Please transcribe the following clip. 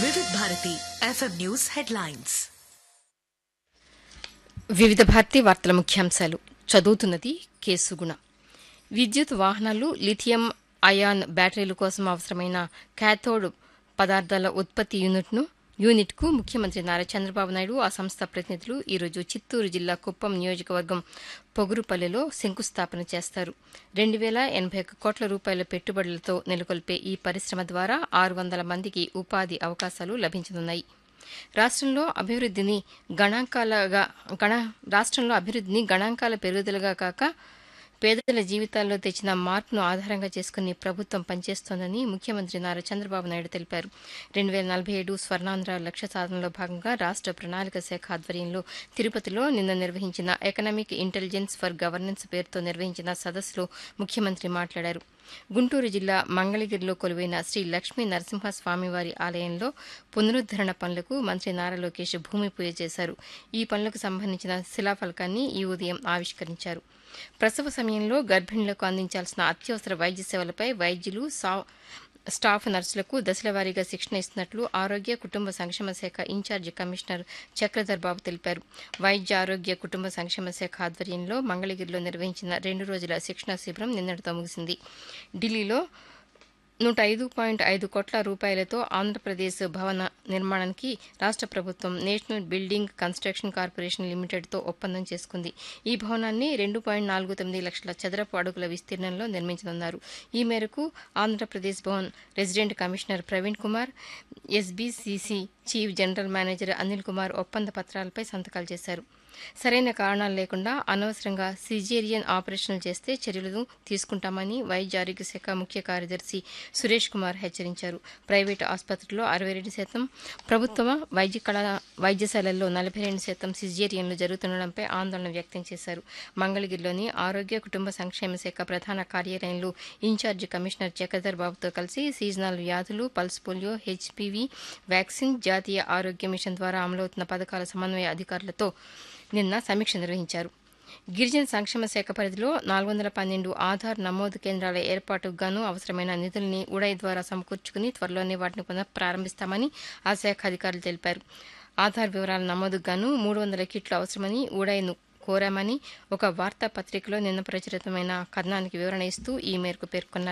వివిధ Bharati FM news headlines వివిధ భారతీ వార్తల ముఖ్యాంశాలు చదువుతున్నది కేసుగుణ విద్యుత్ వాహనాలు లిథియం అయాన్ బ్యాటరీల కోసం అవసరమైన క్యాథోడ్ పదార్థాల ఉత్పత్తి యూనిట్ను యూనిట్కు ముఖ్యమంత్రి నారా చంద్రబాబు నాయుడు ఆ సంస్థ ప్రతినిధులు ఈరోజు చిత్తూరు జిల్లా కుప్పం నియోజకవర్గం పొగురుపల్లెలో శంకుస్థాపన చేస్తారు రెండు వేల ఎనభై ఒక్క కోట్ల రూపాయల పెట్టుబడులతో నెలకొల్పే ఈ పరిశ్రమ ద్వారా ఆరు వందల మందికి ఉపాధి అవకాశాలు లభించనున్నాయి రాష్ట్రంలో అభివృద్ధిని గణాంకాలుగా గణ రాష్ట్రంలో అభివృద్ధిని గణాంకాల పెరుగుదలగా కాక పేదల జీవితాల్లో తెచ్చిన మార్పును ఆధారంగా చేసుకుని ప్రభుత్వం పనిచేస్తోందని ముఖ్యమంత్రి నారా చంద్రబాబు నాయుడు తెలిపారు రెండు వేల నలభై ఏడు స్వర్ణాంధ్ర లక్ష్య సాధనలో భాగంగా రాష్ట్ర ప్రణాళిక శాఖ ఆధ్వర్యంలో తిరుపతిలో నిన్న నిర్వహించిన ఎకనామిక్ ఇంటెలిజెన్స్ ఫర్ గవర్నెన్స్ పేరుతో నిర్వహించిన సదస్సులో ముఖ్యమంత్రి మాట్లాడారు గుంటూరు జిల్లా మంగళగిరిలో కొలువైన శ్రీ లక్ష్మీ నరసింహస్వామివారి ఆలయంలో పునరుద్దరణ పనులకు మంత్రి నారా లోకేష్ భూమి పూజ చేశారు ఈ పనులకు సంబంధించిన శిలాఫలకాన్ని ఈ ఉదయం ఆవిష్కరించారు ప్రసవ సమయంలో గర్భిణులకు అందించాల్సిన అత్యవసర వైద్య సేవలపై వైద్యులు సా- స్టాఫ్ నర్సులకు దశలవారీగా శిక్షణ ఇస్తున్నట్లు ఆరోగ్య కుటుంబ సంక్షేమ శాఖ ఇన్ఛార్జి కమిషనర్ చక్రధర్ బాబు తెలిపారు వైద్య ఆరోగ్య కుటుంబ సంక్షేమ శాఖ ఆధ్వర్యంలో మంగళగిరిలో నిర్వహించిన రెండు రోజుల శిక్షణ శిబిరం నిన్నటితో ముగిసింది ఢిల్లీలో నూట ఐదు పాయింట్ ఐదు కోట్ల రూపాయలతో ఆంధ్రప్రదేశ్ భవన నిర్మాణానికి రాష్ట్ర ప్రభుత్వం నేషనల్ బిల్డింగ్ కన్స్ట్రక్షన్ కార్పొరేషన్ లిమిటెడ్తో ఒప్పందం చేసుకుంది ఈ భవనాన్ని రెండు పాయింట్ నాలుగు తొమ్మిది లక్షల చదరపు అడుగుల విస్తీర్ణంలో నిర్మించనున్నారు ఈ మేరకు Andhra Pradesh Bhavan resident commissioner Praveen Kumar SBCC chief general manager Anil Kumar ఒప్పంద పత్రాలపై సంతకాలు చేశారు సరైన కారణాలు లేకుండా అనవసరంగా సిజేరియన్ ఆపరేషన్లు చేస్తే చర్యలు తీసుకుంటామని వైద్య ఆరోగ్య శాఖ ముఖ్య కార్యదర్శి సురేష్ కుమార్ హెచ్చరించారు ప్రైవేటు ఆసుపత్రుల్లో అరవై రెండు శాతం ప్రభుత్వ వైద్య కళా వైద్యశాలల్లో నలభై రెండు శాతం సిజేరియన్లు జరుగుతుండడంపై ఆందోళన వ్యక్తం చేశారు మంగళగిరిలోని ఆరోగ్య కుటుంబ సంక్షేమ శాఖ ప్రధాన కార్యాలయంలో ఇన్ఛార్జి కమిషనర్ చక్రధర్ బాబుతో కలిసి సీజనల్ వ్యాధులు పల్స్ పోలియో హెచ్పివి వ్యాక్సిన్ జాతీయ ఆరోగ్య మిషన్ ద్వారా అమలవుతున్న పథకాల సమన్వయ అధికారులతో నిన్న సమీక్ష నిర్వహించారు గిరిజన సంక్షేమ శాఖ పరిధిలో నాలుగు వందల పన్నెండు ఆధార్ నమోదు కేంద్రాల ఏర్పాటుకు గాను అవసరమైన నిధుల్ని ఉడయ్ ద్వారా సమకూర్చుకుని త్వరలోనే వాటిని పునః ప్రారంభిస్తామని ఆ శాఖ అధికారులు తెలిపారు ఆధార్ వివరాల నమోదుకు గాను మూడు వందల కిట్లు అవసరమని ఉడయ్ను కోరామని ఒక వార్తాపత్రికలో నిన్న ప్రచురితమైన కథనానికి వివరణ ఇస్తూ ఈ మేరకు పేర్కొన్నారు